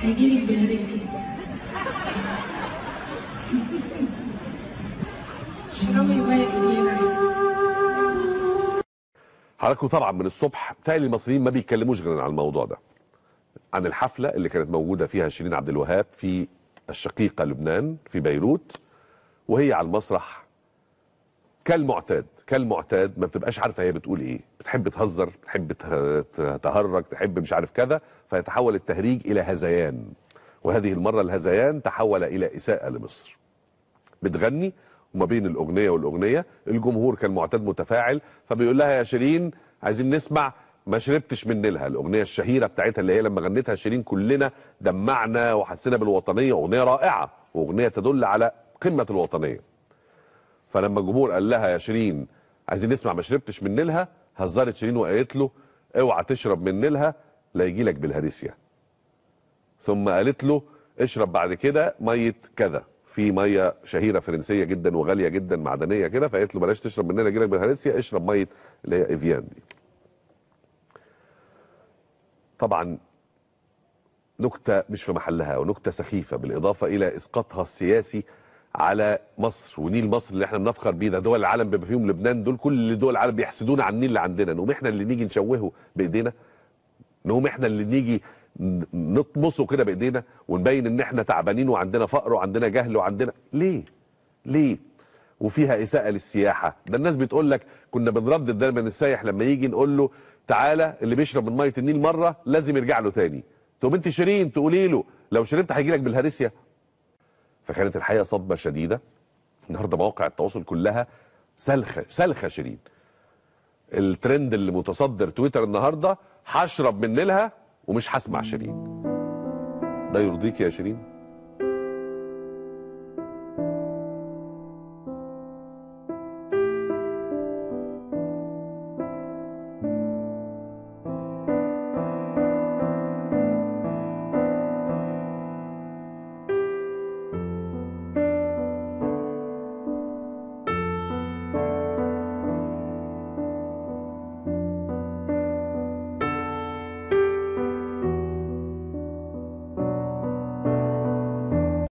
هيجيلك بالهرسي اشربي بقى كتير حضراتكم طبعا من الصبح بتهيألي المصريين ما بيتكلموش غير عن الموضوع ده عن الحفله اللي كانت موجوده فيها شيرين عبد الوهاب في الشقيقه لبنان في بيروت وهي على المسرح كالمعتاد كالمعتاد ما بتبقاش عارفه هي بتقول ايه بتحب تهزر بتحب ته- تهرج تحب مش عارف كذا فيتحول التهريج الى هذيان وهذه المره الهذيان تحول الى اساءه لمصر بتغني وما بين الاغنيه والاغنيه الجمهور كان معتاد متفاعل فبيقول لها يا شيرين عايزين نسمع ما شربتش من نيلها الاغنيه الشهيره بتاعتها اللي هي لما غنتها شيرين كلنا دمعنا وحسينا بالوطنيه اغنيه رائعه واغنيه تدل على قمه الوطنيه فلما الجمهور قال لها يا شيرين عايزين نسمع ما شربتش من نيلها هزرت شيرين وقالت له اوعى تشرب من نيلها لا يجي لك بالهريسيا ثم قالت له اشرب بعد كده ميه كذا في ميه شهيره فرنسيه جدا وغاليه جدا معدنيه كده فقالت له بلاش تشرب مننا يجي لك بالهريسيا اشرب ميه اللي هي ايفيان دي طبعا نكته مش في محلها ونكته سخيفه بالاضافه الى اسقاطها السياسي على مصر ونيل مصر اللي احنا بنفخر بيه ده دول العالم بما فيهم لبنان دول كل دول العالم بيحسدونا على النيل اللي عندنا نقوم احنا اللي نيجي نشوهه بايدينا نقوم احنا اللي نيجي ن- نطمسه كده بايدينا ونبين ان احنا تعبانين وعندنا فقر وعندنا جهل وعندنا ليه؟ ليه؟ وفيها اساءه للسياحه ده الناس بتقول لك كنا بنردد دايما السايح لما يجي نقول له تعالى اللي بيشرب من ميه النيل مره لازم يرجع له تاني تقوم انت شيرين تقولي له لو شربت هيجي لك بالهرسيا فكانت الحقيقه صدمه شديده النهارده مواقع التواصل كلها سلخه سلخه شيرين الترند اللي متصدر تويتر النهارده هشرب من نيلها ومش هسمع شيرين ده يرضيك يا شيرين